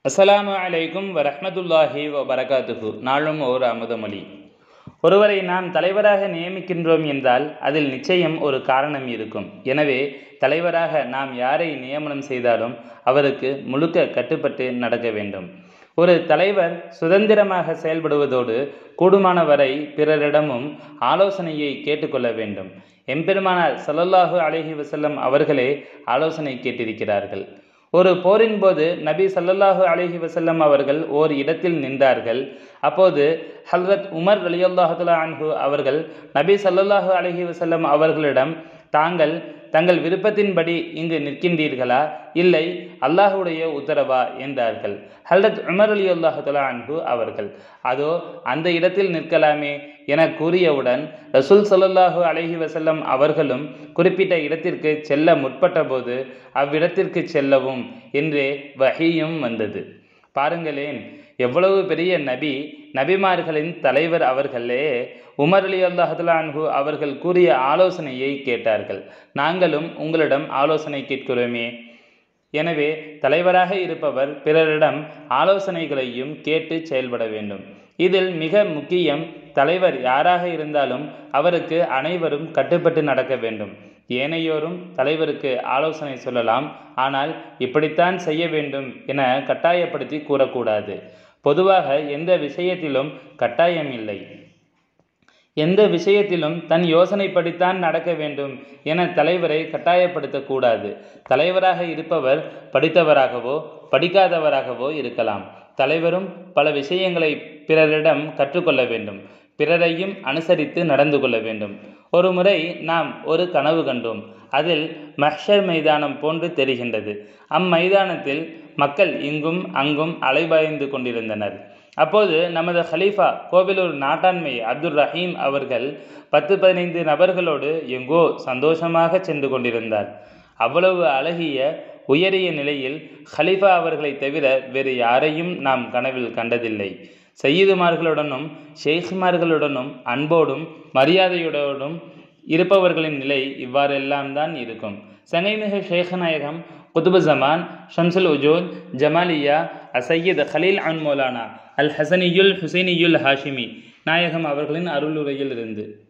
அஸ்ஸலாமு அலைக்கும் வரஹ்மத்துல்லாஹி வ பரகாத்துஹு நாளும் ஓர் அமுதமொழி ஒருவரை நாம் தலைவராக நியமிக்கின்றோம் என்றால் அதில் நிச்சயம் ஒரு காரணம் இருக்கும் எனவே தலைவராக நாம் யாரை நியமனம் செய்தாலும் அவருக்கு முழுக்க கட்டுப்பட்டு நடக்க வேண்டும் ஒரு தலைவர் சுதந்திரமாக செயல்படுவதோடு கூடுமான வரை பிறரிடமும் ஆலோசனையை கேட்டுக்கொள்ள வேண்டும் எம்பெருமானார் ஸல்லல்லாஹு அலைஹி வஸல்லம் அவர்களே ஆலோசனை கேட்டிருக்கிறார்கள் ஒரு போரின் போது நபி ஸல்லல்லாஹு அலைஹி வஸல்லம் அவர்கள் ஓர் இடத்தில் நின்றார்கள் அப்போது ஹல்ரத் உமர் ரலியல்லாஹுலா அன்ஹு அவர்கள் நபி ஸல்லல்லாஹு அலைஹி வஸல்லம் அவர்களிடம் தாங்கள் தங்கள் விருப்பத்தின்படி இங்கு நிற்கின்றீர்களா இல்லை அல்லாஹுடைய உத்தரவா என்றார்கள் ஹல்ரத் உமர் அலி அல்லாஹுலா அன்ஹு அவர்கள் அதோ அந்த இடத்தில் நிற்கலாமே என கூறியவுடன் ரசூல் சல்லல்லாஹு அலைஹி வசல்லம் அவர்களும் குறிப்பிட்ட இடத்திற்கு செல்ல முற்பட்ட போது அவ்விடத்திற்கு செல்லவும் என்றே வஹியும் வந்தது பாருங்களேன் எவ்வளவு பெரிய நபி நபிமார்களின் தலைவர் அவர்களே உமர் அலி அல்லாஹுலான்ஹு அவர்கள் கூறிய ஆலோசனையை கேட்டார்கள் நாங்களும் உங்களிடம் ஆலோசனை கேட்கிறோமே எனவே தலைவராக இருப்பவர் பிறரிடம் ஆலோசனைகளையும் கேட்டு செயல்பட வேண்டும் இதில் மிக முக்கியம் தலைவர் யாராக இருந்தாலும் அவருக்கு அனைவரும் கட்டுப்பட்டு நடக்க வேண்டும் ஏனையோரும் தலைவருக்கு ஆலோசனை சொல்லலாம் ஆனால் இப்படித்தான் செய்ய வேண்டும் என கட்டாயப்படுத்தி கூறக்கூடாது பொதுவாக எந்த விஷயத்திலும் கட்டாயம் இல்லை எந்த விஷயத்திலும் தன் யோசனைப்படித்தான் நடக்க வேண்டும் என தலைவரை கட்டாயப்படுத்தக்கூடாது தலைவராக இருப்பவர் படித்தவராகவோ படிக்காதவராகவோ இருக்கலாம் தலைவரும் பல விஷயங்களை பிறரிடம் கற்றுக்கொள்ள வேண்டும் பிறரையும் அனுசரித்து நடந்து கொள்ள வேண்டும் ஒரு முறை நாம் ஒரு கனவு கண்டோம் அதில் மஹ்ஷர் மைதானம் போன்று தெரிகின்றது அம்மைதானத்தில் மக்கள் இங்கும் அங்கும் அலைபாய்ந்து கொண்டிருந்தனர் அப்போது நமது ஹலீஃபா கோவிலூர் நாட்டாண்மை அப்துல் ரஹீம் அவர்கள் பத்து பதினைந்து நபர்களோடு எங்கோ சந்தோஷமாக சென்று கொண்டிருந்தார் அவ்வளவு அழகிய உயரிய நிலையில் ஹலீஃபா அவர்களை தவிர வேறு யாரையும் நாம் கனவில் கண்டதில்லை செய்யுதுமார்களுடனும் ஷேഖ்மார்களுடனும் அன்போடும் மரியாதையுடனும் இருப்பவர்களின் நிலை இவ்வாறெல்லாம் தான் இருக்கும் சங்கைமிகு ஷேഖநாயகம் குதுபு ஜமான் ஷம்சுல் உஜூத் ஜமாலியா அசையத் ஹலீல் அன் மௌலானா அல் ஹசனியுல் ஹுசைனியுல் ஹாஷிமி நாயகம் அவர்களின் அருளுரையில் இருந்து